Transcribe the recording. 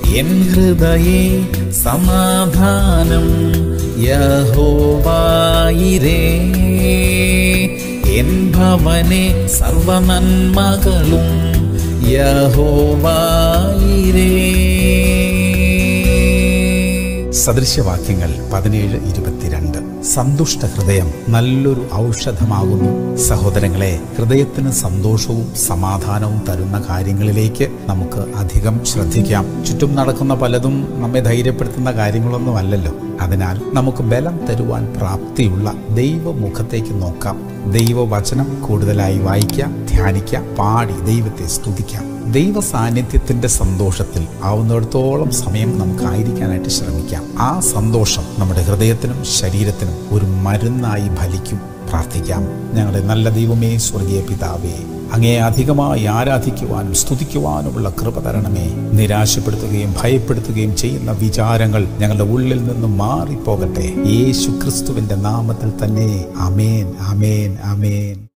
N ഹൃദയേ സമാധാനം യഹോവായിരേ N ഭവനെ സർവനന്മകളും യഹോവായിരേ സദൃശ്യവാക്യങ്ങൾ പതിനേഴ് ഇരുപത്തിരണ്ട് സന്തുഷ്ട ഹൃദയം നല്ലൊരു ഔഷധമാകുന്നു സഹോദരങ്ങളെ ഹൃദയത്തിന് സന്തോഷവും സമാധാനവും തരുന്ന കാര്യങ്ങളിലേക്ക് നമുക്ക് അധികം ശ്രദ്ധിക്കാം ചുറ്റും നടക്കുന്ന പലതും നമ്മെ ധൈര്യപ്പെടുത്തുന്ന കാര്യങ്ങളൊന്നും അല്ലല്ലോ അതിനാൽ നമുക്ക് ബലം തരുവാൻ പ്രാപ്തിയുള്ള ദൈവമുഖത്തേക്ക് നോക്കാം ദൈവവചനം കൂടുതലായി വായിക്കാം ധ്യാനിക്കാം പാടി ദൈവത്തെ സ്തുതിക്കാം ദൈവ സാന്നിധ്യത്തിന്റെ സന്തോഷത്തിൽ ആവുന്നിടത്തോളം സമയം നമുക്ക് ആയിരിക്കാനായിട്ട് ശ്രമിക്കാം ആ സന്തോഷം നമ്മുടെ ഹൃദയത്തിനും ശരീരത്തിനും ഒരു മരുന്നായി ഫലിക്കും പ്രാർത്ഥിക്കാം ഞങ്ങളുടെ നല്ല ദൈവമേ സ്വർഗീയ പിതാവേ അങ്ങേ അധികമായി ആരാധിക്കുവാനും സ്തുതിക്കുവാനുമുള്ള കൃപ തരണമേ നിരാശപ്പെടുത്തുകയും ഭയപ്പെടുത്തുകയും ചെയ്യുന്ന വിചാരങ്ങൾ ഞങ്ങളുടെ ഉള്ളിൽ നിന്ന് മാറിപ്പോകട്ടെ യേശു ക്രിസ്തുവിന്റെ നാമത്തിൽ തന്നെ അമേൻ അമേൻ അമേൻ